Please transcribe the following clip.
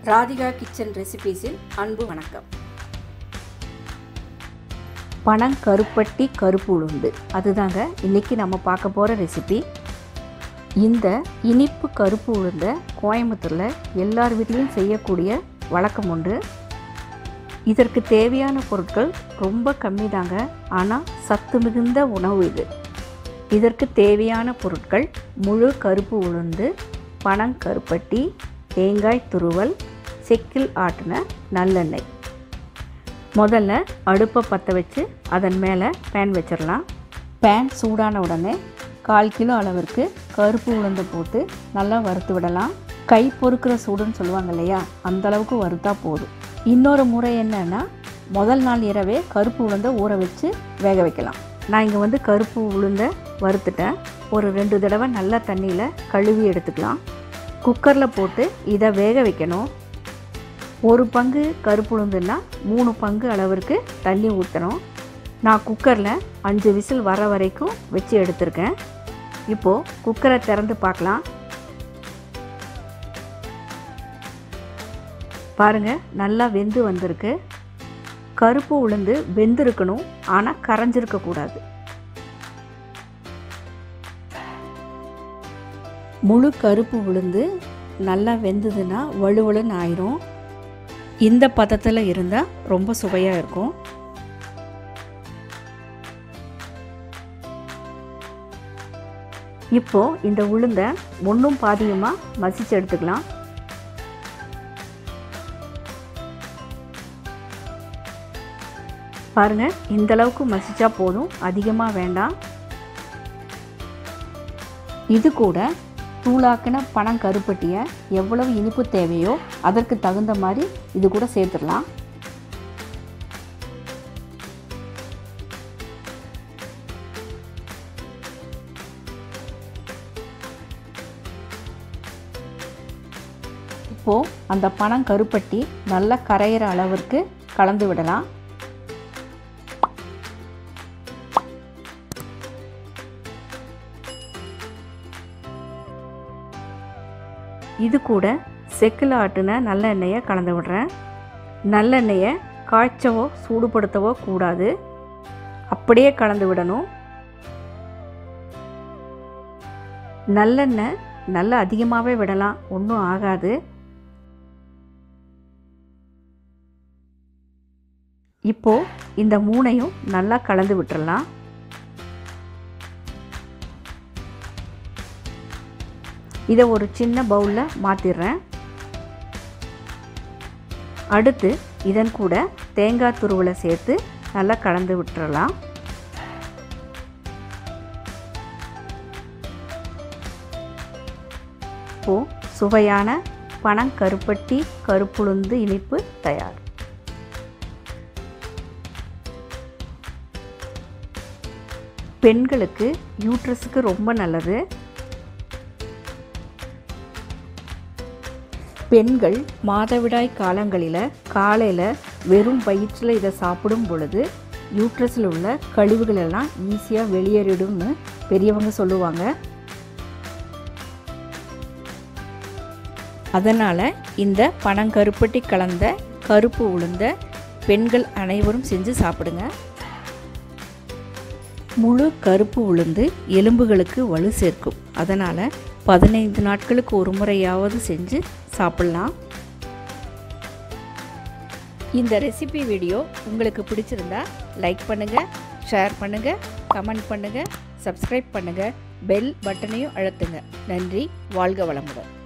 Radhika kitchen ரெசிபீஸின் அன்பு வணக்கம் பனங்கருப்பட்டி கருப்பு உளுந்து அதுதாங்க இன்றைக்கி நம்ம பார்க்க போகிற ரெசிபி இந்த இனிப்பு கருப்பு உளுந்தை கோயம்புத்தூரில் எல்லார் வீட்லேயும் செய்யக்கூடிய வழக்கம் உண்டு இதற்கு தேவையான பொருட்கள் ரொம்ப கம்மி தாங்க ஆனால் சத்து மிகுந்த உணவு இது இதற்கு தேவையான பொருட்கள் முழு கருப்பு உளுந்து பனங்கருப்பட்டி தேங்காய் துருவல் செக்கில் ஆட்டின நல்லெண்ணெய் முதல்ல அடுப்பை பற்ற வச்சு அதன் மேலே பேன் வச்சிடலாம் பேன் சூடான உடனே கால் கிலோ அளவிற்கு கருப்பு உளுந்தை போட்டு நல்லா வறுத்து விடலாம் கை பொறுக்கிற சூடுன்னு சொல்லுவாங்க இல்லையா அந்த அளவுக்கு வறுத்தா போதும் இன்னொரு முறை என்னன்னா முதல் நாள் இரவே கருப்பு உளுந்தை ஊற வச்சு வேக வைக்கலாம் நான் இங்கே வந்து கருப்பு உளுந்தை வறுத்துட்டேன் ஒரு ரெண்டு தடவை நல்லா தண்ணியில் கழுவி எடுத்துக்கலாம் குக்கரில் போட்டு இதை வேக வைக்கணும் ஒரு பங்கு கருப்பு உளுந்துன்னா மூணு பங்கு அளவிற்கு தண்ணி ஊற்றணும் நான் குக்கரில் அஞ்சு விசில் வர வரைக்கும் வச்சு எடுத்திருக்கேன் இப்போது குக்கரை திறந்து பார்க்கலாம் பாருங்கள் நல்லா வெந்து வந்திருக்கு கருப்பு உளுந்து வெந்திருக்கணும் ஆனால் கரைஞ்சிருக்கக்கூடாது முழு கருப்பு உளுந்து நல்லா வெந்ததுன்னா வலுவலுன்னு ஆயிரும் இந்த பதத்தில் இருந்தால் ரொம்ப சுவையாக இருக்கும் இப்போது இந்த உளுந்தை ஒன்றும் பாதியமாக மசிச்சு எடுத்துக்கலாம் பாருங்கள் இந்த அளவுக்கு மசிச்சா போதும் அதிகமாக வேண்டாம் இது கூட தூளாக்கின பணம் கருப்பட்டியை எவ்வளவு இனிப்பு தேவையோ அதற்கு தகுந்த மாதிரி இது கூட சேர்த்துடலாம் இப்போது அந்த பணம் கருப்பட்டி நல்லா கரையிற அளவிற்கு கலந்து விடலாம் இது கூட செக்கில் ஆட்டின நல்லெண்ணெயை கலந்து விடுறேன் நல்லெண்ணெயை காய்ச்சவோ சூடுபடுத்தவோ கூடாது அப்படியே கலந்து விடணும் நல்லெண்ணெய் நல்லா அதிகமாகவே விடலாம் ஒன்றும் ஆகாது இப்போது இந்த மூணையும் நல்லா கலந்து விட்டுறலாம் இதை ஒரு சின்ன பவுலில் மாற்றிடுறேன் அடுத்து இதன் கூட தேங்காய் துருவலை சேர்த்து நல்லா கலந்து விட்டுறலாம் இப்போது சுவையான பனங்கருப்பட்டி கருப்புளுந்து இனிப்பு தயார் பெண்களுக்கு யூட்ரஸுக்கு ரொம்ப நல்லது பெண்கள் மாதவிடாய் காலங்களில் காலையில் வெறும் வயிற்றில் இதை சாப்பிடும் பொழுது யூட்ரஸில் உள்ள கழிவுகள் எல்லாம் ஈஸியாக வெளியேறிடும்னு பெரியவங்க சொல்லுவாங்க அதனால் இந்த பனங்கருப்பட்டி கலந்த கருப்பு உளுந்த பெண்கள் அனைவரும் செஞ்சு சாப்பிடுங்க முழு கருப்பு உளுந்து எலும்புகளுக்கு வலு சேர்க்கும் அதனால் பதினைந்து நாட்களுக்கு ஒரு முறையாவது செஞ்சு சாப்பிட்லாம் இந்த ரெசிபி வீடியோ உங்களுக்கு பிடிச்சிருந்தா லைக் பண்ணுங்கள் ஷேர் பண்ணுங்கள் கமெண்ட் பண்ணுங்கள் சப்ஸ்கிரைப் பண்ணுங்கள் பெல் பட்டனையும் அழுத்துங்க நன்றி வாழ்க வளமுடன்